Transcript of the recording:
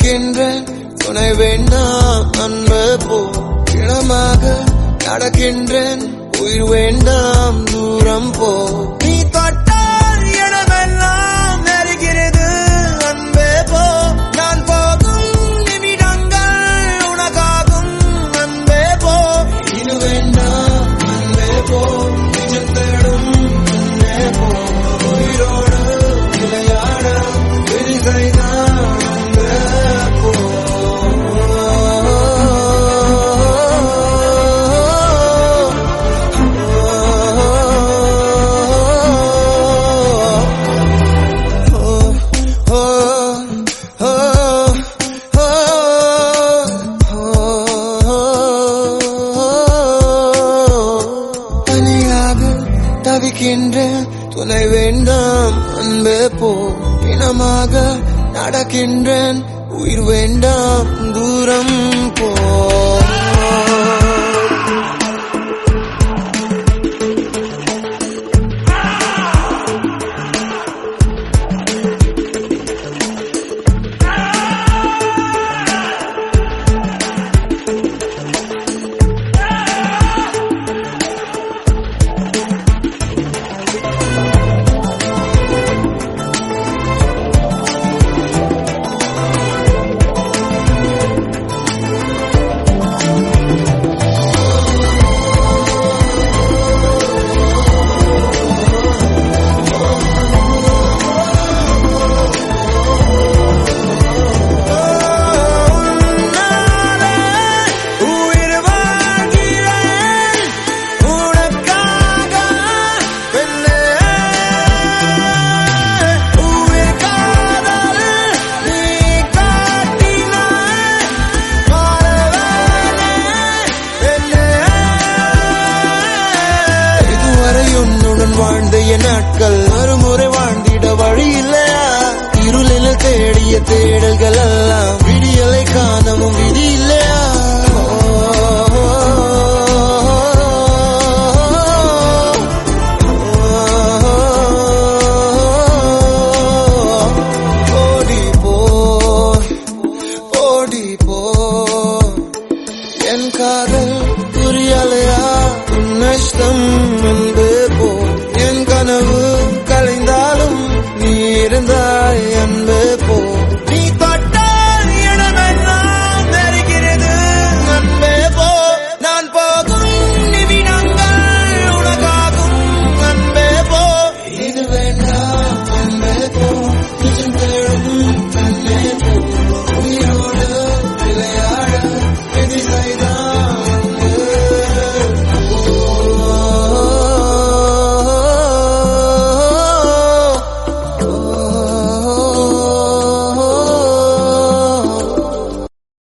தவிக்கின்றேன் துணை வேண்டாம் அன்பு போ இனமாக நடக்கின்றேன் உயிர் வேண்டாம் தூரம் போ நீ தொட்டால் இடமெல்லாம் நெருகிறது அன்பே போ நான் போகும் நிமிடங்கள் உனக்காகும் அன்பே போ இது வேண்டாம் அன்பே போ நிஜம் தேடும் அன்பே போ உயிரோடு விளையாட விரிகைதான் அன்பே போ தனியாக தவிக்கின்றேன் துணை வேண்டாம் அன்பே போ பிணமாக நடக்கின்றேன் உயிர் வேண்டாம் தூரம் போ உயிர் வாழ்கிறேன் உனக்காக பெண்ணே உயிர் காதல் நீ காட்டினாய் மாறவேனே பெண்ணே இதுவரை உன்னுடன் வாழ்ந்த என் நாட்கள் மறுமுறை வாழ்ந்திட வழி இல்லையா இருளில் தேடிய தேடல்கள்